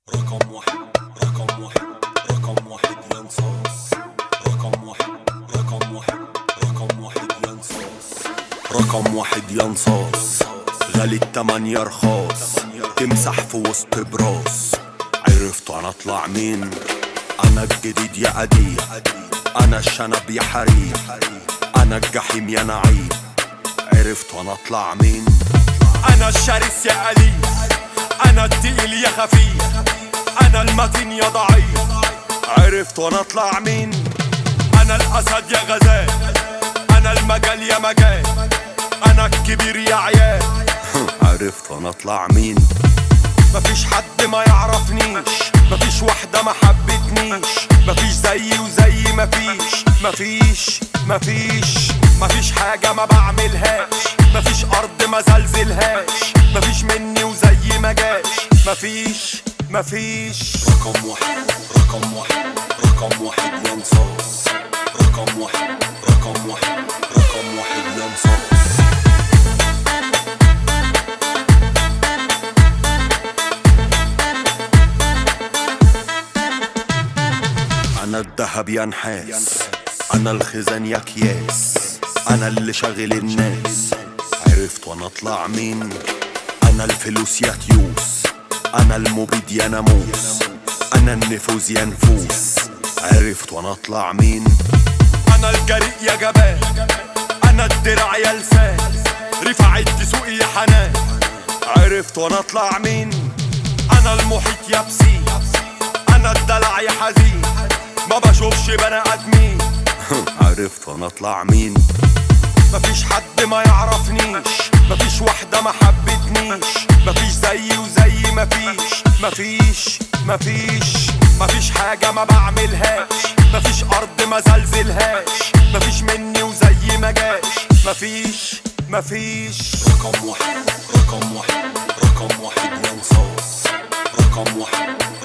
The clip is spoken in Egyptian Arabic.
رقم واحد رقم واحد رقم واحد يا نصاص رقم واحد رقم واحد رقم واحد يا نصاص رقم واحد يا نصاص غالي التمانية رخاص تمسح في وسط براس عرفت انا اطلع مين انا الجديد يا قديم انا الشنب يا حريم انا الجحيم يا نعيم عرفت وانا اطلع مين انا الشرس يا قليل انا التقيل يا خفيف انا المتين يا ضعيف عرفت وانا اطلع مين انا الاسد يا غزال انا المجال يا مجال انا الكبير يا عيال عرفت وانا اطلع مين مفيش حد ما يعرفنيش مفيش واحدة ما حبتنيش مفيش زيي وزي مفيش مفيش مفيش مفيش حاجة ما بعملهاش مفيش أرض ما زلزلهاش مفيش مني وزي ما جاش مفيش مفيش رقم واحد رقم واحد رقم واحد يا نصاص رقم واحد رقم واحد رقم واحد يا نصاص انا الذهب يا نحاس انا الخزان يا اكياس انا اللي شاغل الناس عرفت وانا اطلع مين انا الفلوس يا تيوس انا المبيد يا ناموس انا النفوذ يا نفوس عرفت وانا اطلع مين انا الجريء يا جبان انا الدرع يا لسان رفعت سوقي يا حنان عرفت وانا اطلع مين انا المحيط يا بسين انا الدلع يا حزين ما بشوفش بني ادمين عرفت وانا اطلع مين مفيش حد ما يعرفنيش مفيش واحدة ما حبتنيش مفيش زيي وزي مفيش مفيش مفيش مفيش حاجة ما بعملهاش مفيش أرض ما زلزلهاش مفيش مني وزي ما جاش مفيش مفيش رقم واحد رقم واحد رقم واحد يا نصاص رقم واحد